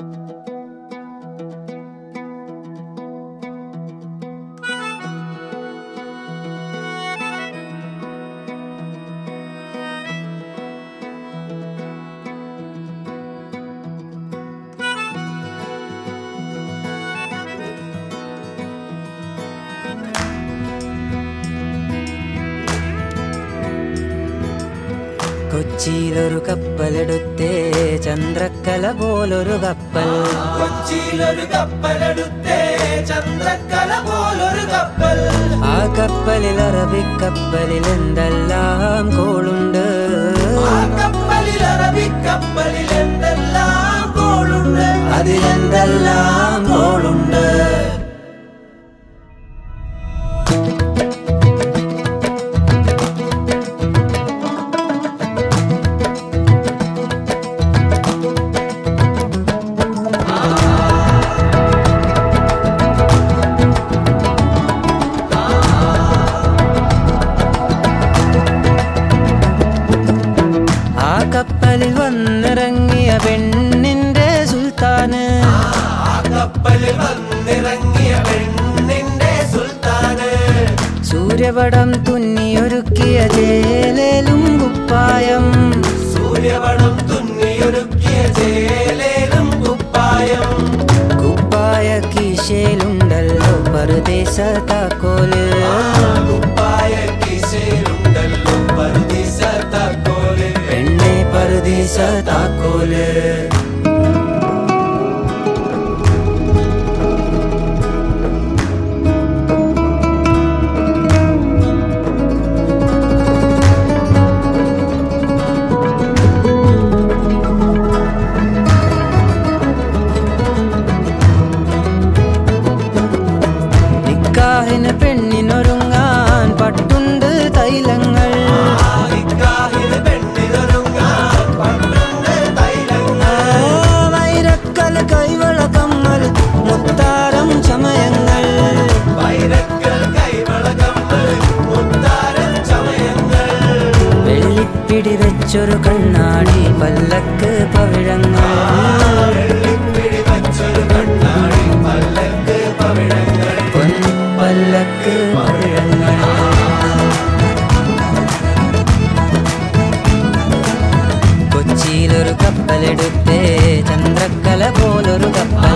കൊച്ചിയിലൊരു കപ്പലെടുത്തേ ചന്ദ്രക്കല പോലൊരു കപ്പൽ കൊച്ചിയിലൊരു കപ്പലെടുത്തേ ചന്ദ്രക്കല പോലൊരു കപ്പൽ ആ കപ്പലിൽ അറബിക്കപ്പലിൽ എന്തെല്ലാം കോളുണ്ട് ആ കപ്പലിൽ അറബിക്കപ്പലിൽ എന്തെല്ലാം കോളുണ്ട് അതിലെന്തെല്ലാം കോളുണ്ട് ആ കപ്പലിൽ വന്നിറങ്ങിയ പെണ്ണിന്റെ സുൽത്താന് ആ കപ്പലിൽ വന്നിറങ്ങിയ പെണ്ണിന്റെ സുൽത്താന് സൂര്യപടം തുന്നിയൊരുക്കിയ ചേലേലും കുപ്പായം സൂര്യപണം തുന്നിയൊരുക്കിയ ചേലേലും കുപ്പായം കുപ്പായ കീശയിലുണ്ടല്ലോ പറുദേശ താക്കോല് കുപ്പായ കിശയിലുണ്ടല്ലോ പറുദീസ താക്കോല് പെണ്ണെ പറുദേശ താക്കോല് നിക്കാഹിന് പെണ്ണിനൊരുങ്ങാൻ പട്ടുണ്ട് തൈലങ്ങൾ നിക്കാഹിന് പെണ്ണിനൊരുങ്ങാൻ പന്ത്രണ്ട് തൈലങ്ങൾ ആ, വൈരക്കൽ കൈവള കമ്മൽ മുത്താരം ചമയങ്ങൾ വൈരക്കൽ കൈവളകമ്മൽ മുത്താരം ചമയങ്ങൾ വെള്ളിപ്പിടി വെച്ചൊരു കണ്ണാടി പല്ലക്ക് പവിഴങ്ങൾ വെള്ളിപ്പിടി വച്ചൊരു കണ്ണാടി പല്ലക്ക് പവിഴങ്ങൾ പൊൻപല്ലക്ക് പവിഴങ്ങൾ കൊച്ചിയിലൊരു കപ്പലെടുത്തേ ചന്ദ്രക്കല പോലൊരു കപ്പൽ